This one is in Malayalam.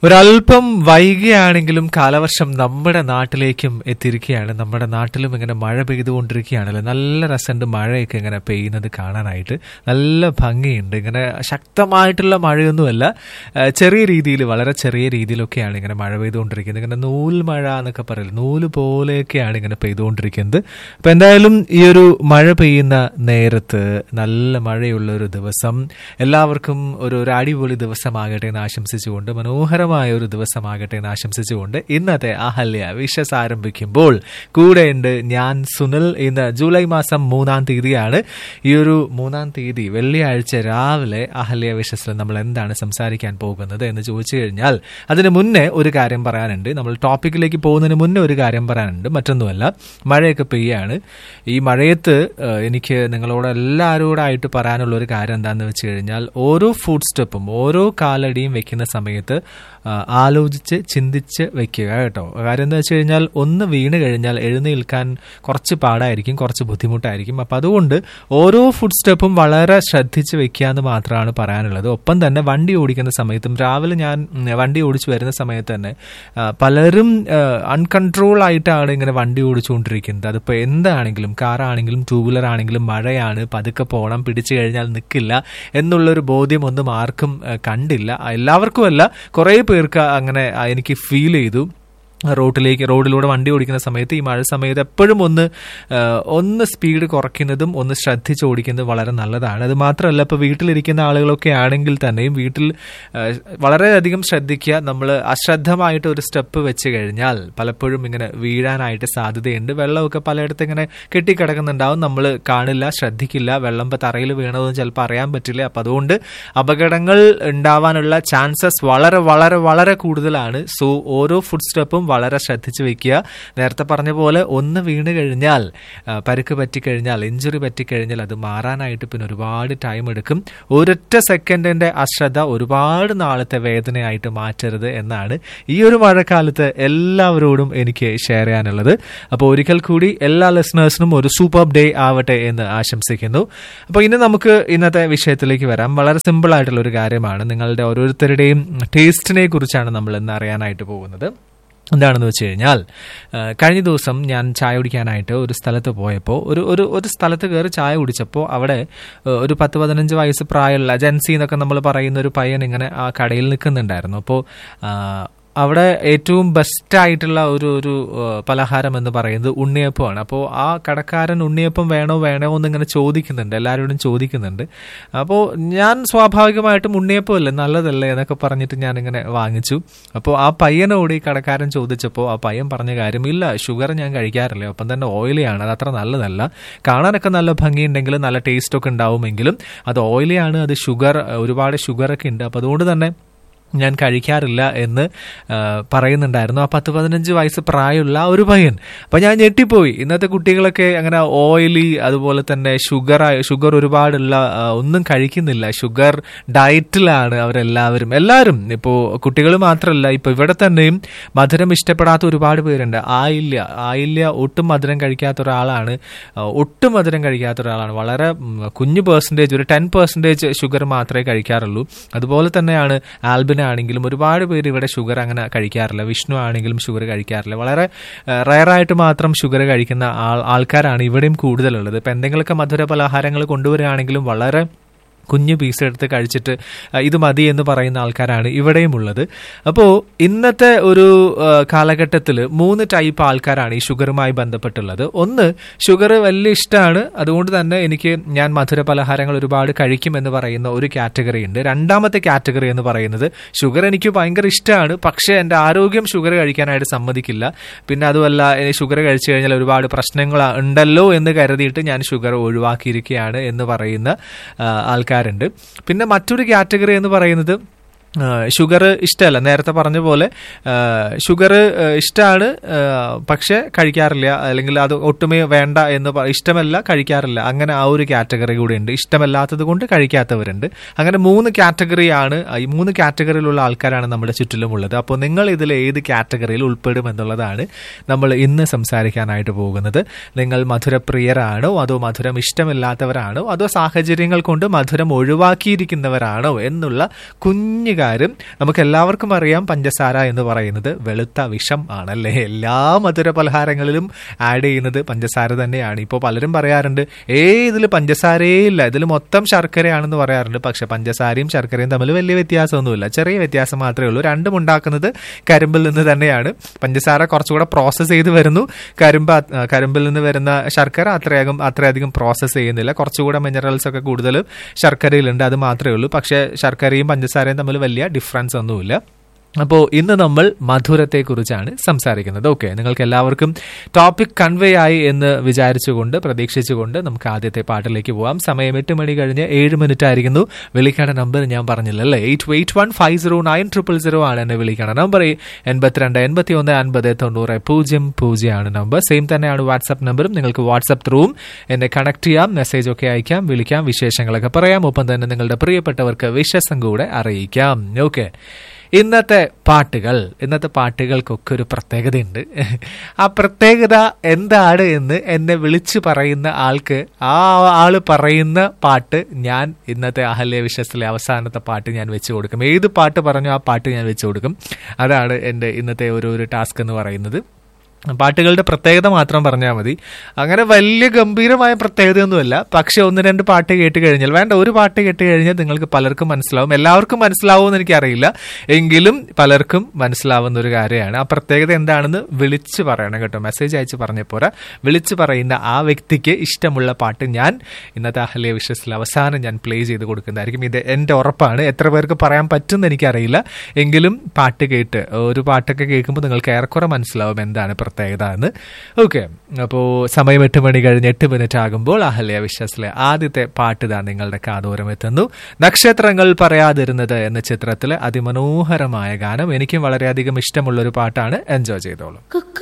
ഒരല്പം വൈകിയാണെങ്കിലും കാലവർഷം നമ്മുടെ നാട്ടിലേക്കും എത്തിയിരിക്കുകയാണ് നമ്മുടെ നാട്ടിലും ഇങ്ങനെ മഴ പെയ്തുകൊണ്ടിരിക്കുകയാണല്ലോ നല്ല രസമുണ്ട് മഴയൊക്കെ ഇങ്ങനെ പെയ്യുന്നത് കാണാനായിട്ട് നല്ല ഭംഗിയുണ്ട് ഇങ്ങനെ ശക്തമായിട്ടുള്ള മഴയൊന്നുമല്ല ആ, ചെറിയ രീതിയിൽ വളരെ ചെറിയ രീതിയിലൊക്കെയാണ് ഇങ്ങനെ മഴ പെയ്തുകൊണ്ടിരിക്കുന്നത് ഇങ്ങനെ നൂൽ മഴ എന്നൊക്കെ പറയില്ല നൂല് പോലെയൊക്കെയാണ് ഇങ്ങനെ പെയ്തുകൊണ്ടിരിക്കുന്നത് അപ്പൊ എന്തായാലും ഈ ഒരു മഴ പെയ്യുന്ന നേരത്ത് നല്ല മഴയുള്ള ഒരു ദിവസം എല്ലാവർക്കും ഒരു ഒരു അടിപൊളി ദിവസമാകട്ടെ എന്ന് ആശംസിച്ചുകൊണ്ട് മനോഹരമായ ഒരു ദിവസമാകട്ടെ എന്ന് ആശംസിച്ചുകൊണ്ട് ഇന്നത്തെ അഹല്യ വിഷസ് ആരംഭിക്കുമ്പോൾ കൂടെയുണ്ട് ഞാൻ സുനിൽ ഇന്ന് ജൂലൈ മാസം മൂന്നാം തീയതിയാണ് ഈ ഒരു മൂന്നാം തീയതി വെള്ളിയാഴ്ച രാവിലെ അഹല്യ വിഷസിൽ നമ്മൾ എന്താണ് സംസാരിക്കാൻ പോകുന്നത് എന്ന് ചോദിച്ചു കഴിഞ്ഞാൽ അതിന് മുന്നേ ഒരു കാര്യം പറയാനുണ്ട് നമ്മൾ ടോപ്പിക്കിലേക്ക് പോകുന്നതിന് മുന്നേ ഒരു കാര്യം പറയാനുണ്ട് മറ്റൊന്നുമല്ല മഴയൊക്കെ പെയ്യാണ് ഈ മഴയത്ത് ഏഹ്, എനിക്ക് നിങ്ങളോട് എല്ലാവരോടായിട്ട് പറയാനുള്ള ഒരു കാര്യം എന്താണെന്ന് വെച്ച് കഴിഞ്ഞാൽ ഓരോ ഫുഡ് സ്റ്റെപ്പും ഓരോ കാലടിയും വെക്കുന്ന സമയത്ത് ആ, ആലോചിച്ച് ചിന്തിച്ച് വെക്കുക കേട്ടോ കാര്യം എന്താ വെച്ച് കഴിഞ്ഞാൽ ഒന്ന് വീണ് കഴിഞ്ഞാൽ എഴുന്നേൽക്കാൻ കുറച്ച് പാടായിരിക്കും കുറച്ച് ബുദ്ധിമുട്ടായിരിക്കും അപ്പം അതുകൊണ്ട് ഓരോ ഫുഡ് സ്റ്റെപ്പും വളരെ ശ്രദ്ധിച്ച് വെക്കുക എന്ന് മാത്രമാണ് പറയാനുള്ളത് ഒപ്പം തന്നെ വണ്ടി ഓടിക്കുന്ന സമയത്തും രാവിലെ ഞാൻ ഉം, വണ്ടി ഓടിച്ചു വരുന്ന സമയത്ത് തന്നെ ആ, പലരും അൺകൺട്രോൾ ആയിട്ടാണ് ഇങ്ങനെ വണ്ടി ഓടിച്ചുകൊണ്ടിരിക്കുന്നത് അതിപ്പോൾ എന്താണെങ്കിലും കാറാണെങ്കിലും ടൂ വീലർ ആണെങ്കിലും മഴയാണ് പതുക്കെ പോകണം പിടിച്ചു കഴിഞ്ഞാൽ നിൽക്കില്ല എന്നുള്ളൊരു ബോധ്യം ഒന്നും ആർക്കും ആ, കണ്ടില്ല എല്ലാവർക്കും അല്ല കുറേ പേർക്ക് അങ്ങനെ ആ, എനിക്ക് ഫീൽ ചെയ്തു റോഡിലേക്ക് റോഡിലൂടെ വണ്ടി ഓടിക്കുന്ന സമയത്ത് ഈ മഴ സമയത്ത് എപ്പോഴും ഒന്ന് ആ, ഒന്ന് സ്പീഡ് കുറയ്ക്കുന്നതും ഒന്ന് ശ്രദ്ധിച്ച് ഓടിക്കുന്നത് വളരെ നല്ലതാണ് അത് മാത്രമല്ല ഇപ്പോൾ വീട്ടിലിരിക്കുന്ന ആളുകളൊക്കെ ആണെങ്കിൽ തന്നെയും വീട്ടിൽ ആ, വളരെയധികം ശ്രദ്ധിക്കുക നമ്മൾ അശ്രദ്ധമായിട്ട് ഒരു സ്റ്റെപ്പ് വെച്ച് കഴിഞ്ഞാൽ പലപ്പോഴും ഇങ്ങനെ വീഴാനായിട്ട് സാധ്യതയുണ്ട് വെള്ളമൊക്കെ പലയിടത്തും ഇങ്ങനെ കെട്ടിക്കിടക്കുന്നുണ്ടാവും നമ്മൾ കാണില്ല ശ്രദ്ധിക്കില്ല വെള്ളം ഇപ്പോൾ തറയിൽ വീണതൊന്നും ചിലപ്പോൾ അറിയാൻ പറ്റില്ല അപ്പം അതുകൊണ്ട് അപകടങ്ങൾ ഉണ്ടാവാനുള്ള ചാൻസസ് വളരെ വളരെ വളരെ കൂടുതലാണ് സോ ഓരോ ഫുഡ് സ്റ്റെപ്പും വളരെ ശ്രദ്ധിച്ച് വെക്കുക നേരത്തെ പറഞ്ഞ പോലെ ഒന്ന് വീണ് കഴിഞ്ഞാൽ ആ, പരുക്ക് പറ്റിക്കഴിഞ്ഞാൽ ഇഞ്ചുറി പറ്റിക്കഴിഞ്ഞാൽ അത് മാറാനായിട്ട് പിന്നെ ഒരുപാട് ടൈം എടുക്കും ഒരൊറ്റ സെക്കൻഡിന്റെ അശ്രദ്ധ ഒരുപാട് നാളത്തെ വേദനയായിട്ട് മാറ്റരുത് എന്നാണ് ഈ ഒരു മഴക്കാലത്ത് എല്ലാവരോടും എനിക്ക് ഷെയർ ചെയ്യാനുള്ളത് അപ്പോൾ ഒരിക്കൽ കൂടി എല്ലാ ലിസണേഴ്സിനും ഒരു സൂപ്പർ ഡേ ആവട്ടെ എന്ന് ആശംസിക്കുന്നു അപ്പോൾ ഇനി നമുക്ക് ഇന്നത്തെ വിഷയത്തിലേക്ക് വരാം വളരെ സിമ്പിൾ ആയിട്ടുള്ള ഒരു കാര്യമാണ് നിങ്ങളുടെ ഓരോരുത്തരുടെയും ടേസ്റ്റിനെ കുറിച്ചാണ് നമ്മൾ ഇന്ന് അറിയാനായിട്ട് പോകുന്നത് എന്താണെന്ന് വെച്ച് കഴിഞ്ഞാൽ ആ, കഴിഞ്ഞ ദിവസം ഞാൻ ചായ കുടിക്കാനായിട്ട് ഒരു സ്ഥലത്ത് പോയപ്പോൾ ഒരു ഒരു ഒരു സ്ഥലത്ത് കയറി ചായ കുടിച്ചപ്പോൾ അവിടെ ആ, ഒരു പത്ത് പതിനഞ്ച് വയസ്സ് പ്രായമുള്ള ജൻസി എന്നൊക്കെ നമ്മൾ പറയുന്ന ഒരു പയ്യൻ ഇങ്ങനെ ആ കടയിൽ നിൽക്കുന്നുണ്ടായിരുന്നു അപ്പോൾ ആ, അവിടെ ഏറ്റവും ബെസ്റ്റ് ആയിട്ടുള്ള ഒരു ഒരു ആ, പലഹാരം എന്ന് പറയുന്നത് ഉണ്ണിയപ്പമാണ് അപ്പോൾ ആ കടക്കാരൻ ഉണ്ണിയപ്പം വേണോ വേണോ എന്ന് ഇങ്ങനെ ചോദിക്കുന്നുണ്ട് എല്ലാവരോടും ചോദിക്കുന്നുണ്ട് അപ്പോൾ ഞാൻ സ്വാഭാവികമായിട്ടും ഉണ്ണിയപ്പം അല്ലേ നല്ലതല്ലേ എന്നൊക്കെ പറഞ്ഞിട്ട് ഞാൻ ഇങ്ങനെ വാങ്ങിച്ചു അപ്പോൾ ആ പയ്യനോട് ഈ കടക്കാരൻ ചോദിച്ചപ്പോൾ ആ പയ്യൻ പറഞ്ഞ കാര്യം ഇല്ല ഷുഗർ ഞാൻ കഴിക്കാറില്ല ഒപ്പം തന്നെ ഓയിലിയാണ് അത് അത്ര നല്ലതല്ല കാണാനൊക്കെ നല്ല ഭംഗിയുണ്ടെങ്കിലും നല്ല ടേസ്റ്റ് ഒക്കെ ഉണ്ടാവുമെങ്കിലും അത് ഓയിലിയാണ് അത് ഷുഗർ ഒരുപാട് ഷുഗറൊക്കെ ഉണ്ട് അപ്പോൾ അതുകൊണ്ട് തന്നെ ഞാൻ കഴിക്കാറില്ല എന്ന് ആ, പറയുന്നുണ്ടായിരുന്നു ആ പത്ത് പതിനഞ്ച് വയസ്സ് പ്രായമുള്ള ആ ഒരു പയ്യൻ അപ്പം ഞാൻ ഞെട്ടിപ്പോയി ഇന്നത്തെ കുട്ടികളൊക്കെ അങ്ങനെ ഓയിലി അതുപോലെ തന്നെ ഷുഗർ ഷുഗർ ഒരുപാടുള്ള ആ, ഒന്നും കഴിക്കുന്നില്ല ഷുഗർ ഡയറ്റിലാണ് അവരെല്ലാവരും എല്ലാവരും ഇപ്പോൾ കുട്ടികൾ മാത്രമല്ല ഇപ്പോൾ ഇവിടെ തന്നെയും മധുരം ഇഷ്ടപ്പെടാത്ത ഒരുപാട് പേരുണ്ട് ആയില്യ ആയില്യ ഒട്ടും മധുരം കഴിക്കാത്ത ഒരാളാണ് ആ, ഒട്ടും മധുരം കഴിക്കാത്ത ഒരാളാണ് വളരെ ഉം, കുഞ്ഞു പേഴ്സൻറ്റേജ് ഒരു ടെൻ പെർസെൻറ്റേജ് ഷുഗർ മാത്രമേ കഴിക്കാറുള്ളൂ അതുപോലെ തന്നെയാണ് ആൽബിന ആണെങ്കിലും ഒരുപാട് പേര് ഇവിടെ ഷുഗർ അങ്ങനെ കഴിക്കാറില്ല വിഷ്ണു ആണെങ്കിലും ഷുഗർ കഴിക്കാറില്ല വളരെ റയറായിട്ട് മാത്രം ഷുഗർ കഴിക്കുന്ന ആൾ ആൾക്കാരാണ് ഇവിടെയും കൂടുതലുള്ളത് ഇപ്പം എന്തെങ്കിലുമൊക്കെ മധുര പലഹാരങ്ങൾ കൊണ്ടുവരികയാണെങ്കിലും വളരെ കുഞ്ഞു പീസ് എടുത്ത് കഴിച്ചിട്ട് ആ, ഇത് മതി എന്ന് പറയുന്ന ആൾക്കാരാണ് ഇവിടെയും ഉള്ളത് അപ്പോൾ ഇന്നത്തെ ഒരു കാലഘട്ടത്തിൽ മൂന്ന് ടൈപ്പ് ആൾക്കാരാണ് ഈ ഷുഗറുമായി ബന്ധപ്പെട്ടുള്ളത് ഒന്ന് ഷുഗർ വലിയ ഇഷ്ടമാണ് അതുകൊണ്ട് തന്നെ എനിക്ക് ഞാൻ മധുര പലഹാരങ്ങൾ ഒരുപാട് കഴിക്കും എന്ന് പറയുന്ന ഒരു കാറ്റഗറി ഉണ്ട് രണ്ടാമത്തെ കാറ്റഗറി എന്ന് പറയുന്നത് ഷുഗർ എനിക്ക് ഭയങ്കര ഇഷ്ടമാണ് പക്ഷേ എൻ്റെ ആരോഗ്യം ഷുഗർ കഴിക്കാനായിട്ട് സമ്മതിക്കില്ല പിന്നെ അതുമല്ല ഷുഗർ കഴിച്ചു കഴിഞ്ഞാൽ ഒരുപാട് പ്രശ്നങ്ങൾ ഉണ്ടല്ലോ എന്ന് കരുതിയിട്ട് ഞാൻ ഷുഗർ ഒഴിവാക്കിയിരിക്കുകയാണ് എന്ന് പറയുന്ന ആ, ആൾക്കാരുണ്ട് പിന്നെ മറ്റൊരു കാറ്റഗറി എന്ന് പറയുന്നത് ഷുഗർ ഇഷ്ടമല്ല നേരത്തെ പറഞ്ഞ പോലെ ഷുഗർ ഇഷ്ടമാണ് പക്ഷെ കഴിക്കാറില്ല അല്ലെങ്കിൽ അത് ഒട്ടുമേ വേണ്ട എന്ന് പ- ഇഷ്ടമല്ല കഴിക്കാറില്ല അങ്ങനെ ആ ഒരു കാറ്റഗറി കൂടെ ഉണ്ട് ഇഷ്ടമല്ലാത്തത് കൊണ്ട് കഴിക്കാത്തവരുണ്ട് അങ്ങനെ മൂന്ന് കാറ്റഗറിയാണ് ഈ മൂന്ന് കാറ്റഗറിയിലുള്ള ആൾക്കാരാണ് നമ്മുടെ ചുറ്റിലുമുള്ളത് അപ്പോൾ നിങ്ങൾ ഇതിൽ ഏത് കാറ്റഗറിയിൽ ഉൾപ്പെടും എന്നുള്ളതാണ് നമ്മൾ ഇന്ന് സംസാരിക്കാനായിട്ട് പോകുന്നത് നിങ്ങൾ മധുരപ്രിയരാണോ അതോ മധുരം ഇഷ്ടമില്ലാത്തവരാണോ അതോ സാഹചര്യങ്ങൾ കൊണ്ട് മധുരം ഒഴിവാക്കിയിരിക്കുന്നവരാണോ എന്നുള്ള കുഞ്ഞു കാര്യം നമുക്ക് എല്ലാവർക്കും അറിയാം പഞ്ചസാര എന്ന് പറയുന്നത് വെളുത്ത വിഷം ആണല്ലേ എല്ലാ മധുര പലഹാരങ്ങളിലും ആഡ് ചെയ്യുന്നത് പഞ്ചസാര തന്നെയാണ് ഇപ്പോൾ പലരും പറയാറുണ്ട് ഏ ഇതിൽ പഞ്ചസാരയേ ഇല്ല ഇതിൽ മൊത്തം ശർക്കരയാണെന്ന് പറയാറുണ്ട് പക്ഷെ പഞ്ചസാരയും ശർക്കരയും തമ്മിൽ വലിയ വ്യത്യാസമൊന്നുമില്ല ചെറിയ വ്യത്യാസം മാത്രമേ ഉള്ളൂ രണ്ടും ഉണ്ടാക്കുന്നത് കരിമ്പിൽ നിന്ന് തന്നെയാണ് പഞ്ചസാര കുറച്ചുകൂടെ പ്രോസസ്സ് ചെയ്ത് വരുന്നു കരിമ്പ് അത്- ആ, കരിമ്പിൽ നിന്ന് വരുന്ന ശർക്കര അത്രയധികം അത്രയധികം പ്രോസസ്സ് ചെയ്യുന്നില്ല കുറച്ചുകൂടെ മിനറൽസ് ഒക്കെ കൂടുതൽ ശർക്കരയിലുണ്ട് അത് മാത്രമേ ഉള്ളൂ പക്ഷേ ശർക്കരയും പഞ്ചസാരയും തമ്മിൽ വലിയ ഡിഫറൻസ് ഒന്നുമില്ല അപ്പോൾ ഇന്ന് നമ്മൾ മധുരത്തെക്കുറിച്ചാണ് സംസാരിക്കുന്നത് ഓക്കെ നിങ്ങൾക്ക് എല്ലാവർക്കും ടോപ്പിക് കൺവേ ആയി എന്ന് വിചാരിച്ചുകൊണ്ട് പ്രതീക്ഷിച്ചുകൊണ്ട് നമുക്ക് ആദ്യത്തെ പാട്ടിലേക്ക് പോവാം സമയം എട്ട് മണി കഴിഞ്ഞ് ഏഴ് മിനിറ്റ് ആയിരിക്കുന്നു വിളിക്കേണ്ട നമ്പർ ഞാൻ പറഞ്ഞില്ലല്ലേ eight eight one five zero nine triple zero ആണ് എന്നെ വിളിക്കേണ്ട നമ്പർ എൺപത്തിരണ്ട് എൺപത്തി ഒന്ന് അൻപത് തൊണ്ണൂറ് പൂജ്യം പൂജ്യമാണ് നമ്പർ സെയിം തന്നെയാണ് വാട്സ്ആപ്പ് നമ്പറും നിങ്ങൾക്ക് വാട്സ്ആപ്പ് ത്രൂവും എന്നെ കണക്ട് ചെയ്യാം മെസ്സേജ് ഒക്കെ അയക്കാം വിളിക്കാം വിശേഷങ്ങളൊക്കെ പറയാം ഒപ്പം തന്നെ നിങ്ങളുടെ പ്രിയപ്പെട്ടവർക്ക് വിശ്വാസം കൂടെ അറിയിക്കാം ഓക്കെ ഇന്നത്തെ പാട്ടുകൾ ഇന്നത്തെ പാട്ടുകൾക്കൊക്കെ ഒരു പ്രത്യേകതയുണ്ട് ആ പ്രത്യേകത എന്താണ് എന്ന് എന്നെ വിളിച്ചു പറയുന്ന ആൾക്ക് ആ ആള് പറയുന്ന പാട്ട് ഞാൻ ഇന്നത്തെ അഹല്യ വിശ്വസിലെ അവസാനത്തെ പാട്ട് ഞാൻ വെച്ചു കൊടുക്കും ഏത് പാട്ട് പറഞ്ഞോ ആ പാട്ട് ഞാൻ വെച്ചു കൊടുക്കും അതാണ് എൻ്റെ ഇന്നത്തെ ഒരു ഒരു ടാസ്ക് എന്ന് പറയുന്നത് പാട്ടുകളുടെ പ്രത്യേകത മാത്രം പറഞ്ഞാൽ മതി അങ്ങനെ വലിയ ഗംഭീരമായ പ്രത്യേകതയൊന്നുമല്ല പക്ഷെ ഒന്ന് രണ്ട് പാട്ട് കേട്ട് കഴിഞ്ഞാൽ വേണ്ട ഒരു പാട്ട് കേട്ട് കഴിഞ്ഞാൽ നിങ്ങൾക്ക് പലർക്കും മനസ്സിലാവും എല്ലാവർക്കും മനസ്സിലാവുമെന്ന് എനിക്കറിയില്ല എങ്കിലും പലർക്കും മനസ്സിലാവുന്ന ഒരു കാര്യമാണ് ആ പ്രത്യേകത എന്താണെന്ന് വിളിച്ച് പറയണം കേട്ടോ മെസ്സേജ് അയച്ച് പറഞ്ഞ പോരാ വിളിച്ച് പറയുന്ന ആ വ്യക്തിക്ക് ഇഷ്ടമുള്ള പാട്ട് ഞാൻ ഇന്നത്തെ അഹല്യ വിശ്വസിൽ അവസാനം ഞാൻ പ്ലേ ചെയ്ത് കൊടുക്കുന്നതായിരിക്കും ഇത് എൻ്റെ ഉറപ്പാണ് എത്ര പേർക്ക് പറയാൻ പറ്റുമെന്ന് എനിക്കറിയില്ല എങ്കിലും പാട്ട് കേട്ട് ഒരു പാട്ടൊക്കെ കേൾക്കുമ്പോൾ നിങ്ങൾക്ക് ഏറെക്കുറെ മനസ്സിലാവും എന്താണ് പ്രത്യേകത എന്ന് ഓക്കെ അപ്പോൾ സമയം എട്ട് മണി കഴിഞ്ഞ് എട്ട് മിനിറ്റ് ആകുമ്പോൾ അഹല്യ വിശ്വസിലെ ആദ്യത്തെ പാട്ട് ഇതാ നിങ്ങളുടെ കാതോരം എത്തുന്നു നക്ഷത്രങ്ങൾ പറയാതിരുന്നത് എന്ന ചിത്രത്തിലെ അതിമനോഹരമായ ഗാനം എനിക്കും വളരെയധികം ഇഷ്ടമുള്ള ഒരു പാട്ടാണ് എൻജോയ് ചെയ്തോളൂ കുക്കു